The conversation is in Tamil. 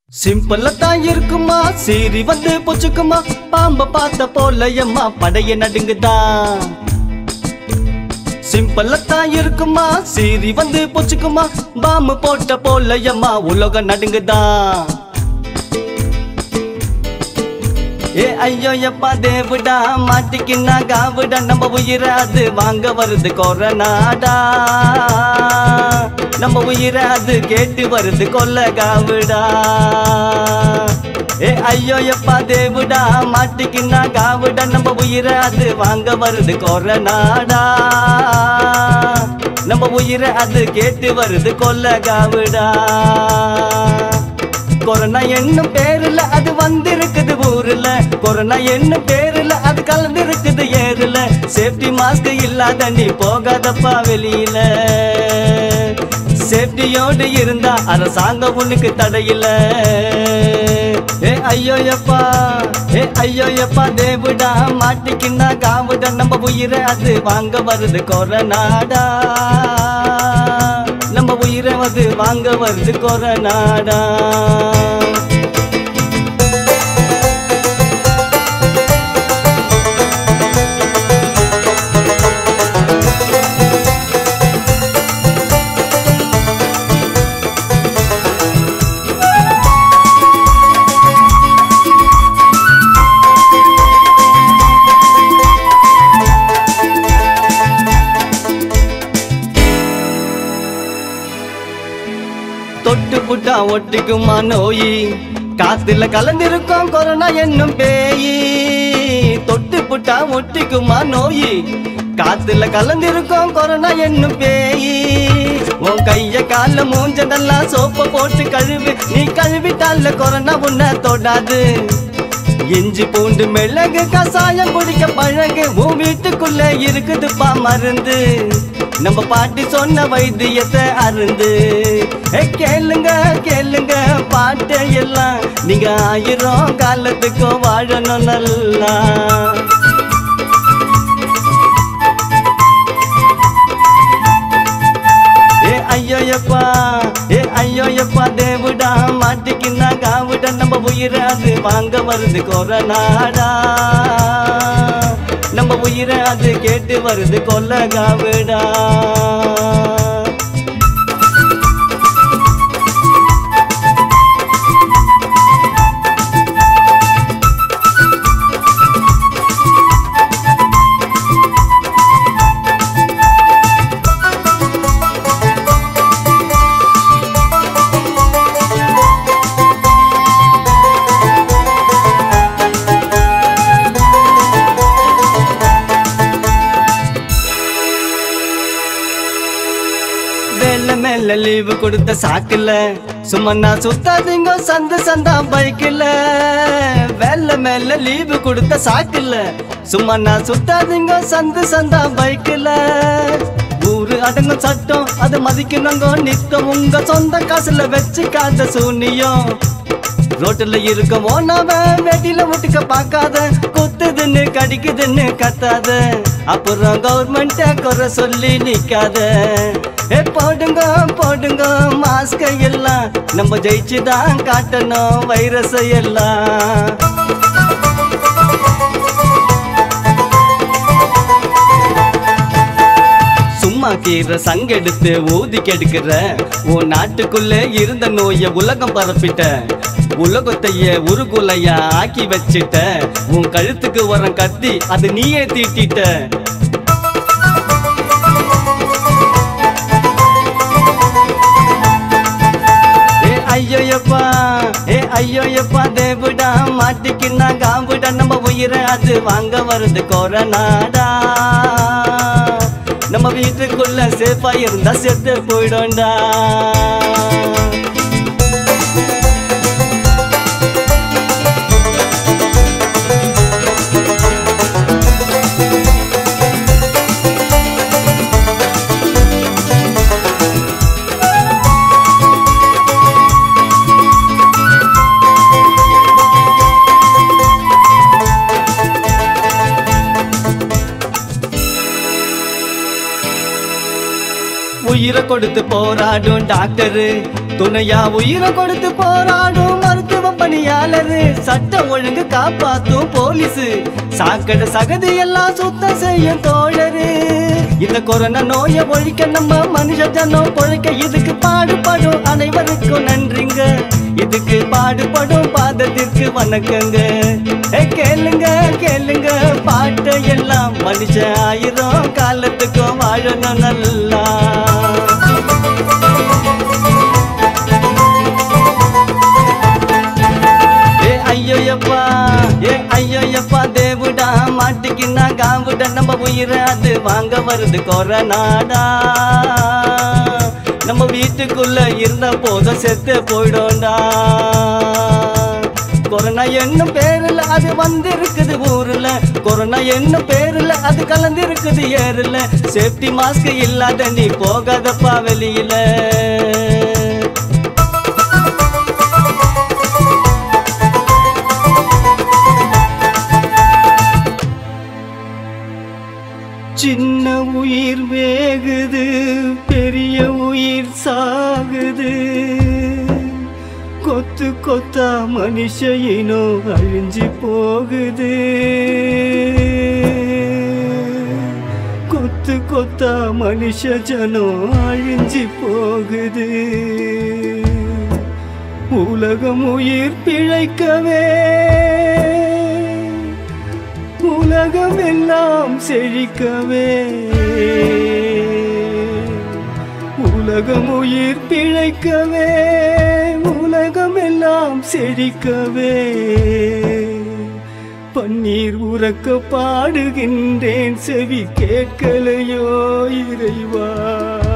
சிம்பிள தான் இருக்குமா சீறி வந்து பொச்சுக்குமா பாம்ப பார்த்த போல எம்மா படைய நடுங்குதா சிம்பிள தான் இருக்குமா சீறி வந்து பொச்சுக்குமா பாம்பு போட்ட போல எம்மா உலகம் நடுங்குதா ஏ ஐயோ எப்பா தேவுடா மாட்டிக்கின்னா காவுடா நம்ம உயிரை அது வாங்க வருது கொரோனாடா நம்ம உயிரை அது கேட்டு வருது கொல்ல காவுடா ஏ ஐயோ எப்பா தேவுடா மாட்டிக்கின்னா காவுடா நம்ம உயிரை அது வாங்க வருது கொரோனாடா நம்ம உயிரை அது கேட்டு வருது கொல்ல காவுடா கொரோனா என்னும் பேருல அது வந்திருக்குது ஊருல கொரோனா என்னும் பேருல அது கலந்திருக்குது ஏருல சேஃப்டி மாஸ்க் இல்லாத நீ போகாதப்பா வெளியில சேஃப்டியோடு இருந்தா அரசாங்கம் உனக்கு தடையில ஏ ஐயோ எப்பா ஏ ஐயோ எப்பா தேவுடா மாட்டிக்கின்னா காவுடா நம்ம உயிரை அது வாங்க வருது கொரோனாடா நம்ம உயிரை அது வாங்க வருது கொரோனாடா தொட்டு புட்டா ஒட்டிக்குமா நோயி காத்துல கலந்திருக்கும் கொரோனா என்னும் பேயி தொட்டு புட்டா ஒட்டிக்குமா நோயி காத்துல கலந்திருக்கும் கொரோனா என்னும் பேயி உன் கைய கால மூஞ்சதெல்லாம் சோப்ப போட்டு கழுவி நீ கழுவிட்டால கொரோனா உன்னை தொடாது இஞ்சி பூண்டு மிளகு கசாயம் குடிக்க பழகு உன் வீட்டுக்குள்ள இருக்குதுப்பா மருந்து நம்ம பாட்டி சொன்ன வைத்தியத்தை அருந்து ஏ, கேளுங்க கேளுங்க பாட்டை எல்லாம் நீங்க ஆயிரம் காலத்துக்கும் வாழணும் நல்லா ஏ ஐயோயப்பா ஏ ஐயோயப்பா தேவுடா மாட்டிக்கின்னா காவுடா நம்ம உயிரை அது வாங்க வருது கொரோனாடா நம்ம உயிரை அது கேட்டு வருது கொல்ல காவுடா வேலை மேல லீவு கொடுத்த சாக்குல சும்மா நான் சுத்தாதீங்க சந்து சந்தா பைக்கில் வேலை மேல லீவு கொடுத்த சாக்குல சும்மா நான் சுத்தாதீங்க சந்து சந்தா பைக்கில் ஊரு அடங்கும் சட்டம் அது மதிக்கணுங்க நித்தம் உங்க சொந்த காசுல வச்சுக்காத சூனியம் ரோட்டுல இருக்க ஓனாவ வெட்டில முட்டுக்க பார்க்காத குத்துதுன்னு கடிக்குதுன்னு கத்தாத அப்புறம் கவர்மெண்ட்ட குறை சொல்லி நிக்காத ஏ போடுங்க போடுங்க மாஸ்க எல்லாம் நம்ம ஜெயிச்சுதான் காட்டணும் வைரஸை எல்லாம் சும்மா கீரை சங்கெடுத்து ஊதி கெடுக்கிற உன் நாட்டுக்குள்ள இருந்த நோய உலகம் பரப்பிட்ட உலகத்தைய உருகுலையா ஆக்கி வச்சிட்ட உன் கழுத்துக்கு வரம் கத்தி அது நீயே தீட்டிட்ட ஏ ஐயோயப்பா ஏ ஐயோயப்பா தேவுடா மாட்டிக்கின்னா காம்புடா நம்ம உயிரை அது வாங்க வருது கொரோனாடா நம்ம வீட்டுக்குள்ள சேஃபா இருந்தா செத்து போயிடும்டா உயிரை கொடுத்து போராடும் டாக்டரு துணையா உயிரை கொடுத்து போராடும் மருத்துவ பணியாளரு சட்டம் ஒழுங்கு காப்பாத்தும் போலீஸ் சாக்கடை சகதி எல்லாம் சுத்தம் செய்யும் தோழரு இந்த கொரோனா நோயை ஒழிக்க நம்ம மனுஷ ஜனம் பொழைக்க இதுக்கு பாடுபடும் அனைவருக்கும் நன்றிங்க இதுக்கு பாடுபடும் பாதத்திற்கு வணக்கங்க ஏ, கேளுங்க கேளுங்க பாட்டை எல்லாம் மனுஷன் ஆயிரம் காலத்துக்கும் வாழணும் நல்லா ஏ ஐயோயப்பா ஏ ஐயோயப்பா தேவுடா மாட்டிக்கின்னா காவுடா நம்ம உயிரை அது வாங்க வருது கொரோனாடா நம்ம வீட்டுக்குள்ள இருந்த போதும் செத்து போயிடும்டா கொரோனா என்னும் பேருல அது வந்து இருக்குது ஊர்ல கொரோனா என்னும் பேருல அது கலந்து இருக்குது ஏறுல சேஃப்டி மாஸ்க் இல்லாத நீ போகாதப்பா வெளியில சின்ன உயிர் வேகுது பெரிய உயிர் சாகுது கொத்து கொத்தா மனுஷ இனம் அழிஞ்சு போகுது கொத்து கொத்தா மனுஷ ஜனம் அழிஞ்சு போகுது உலகம் உயிர் பிழைக்கவே உலகம் எல்லாம் செழிக்கவே உலகம் உயிர் பிழைக்கவே உலகம் எல்லாம் செழிக்கவே பன்னீர் உறக்க பாடுகின்றேன் செவி கேட்கலையோ இறைவா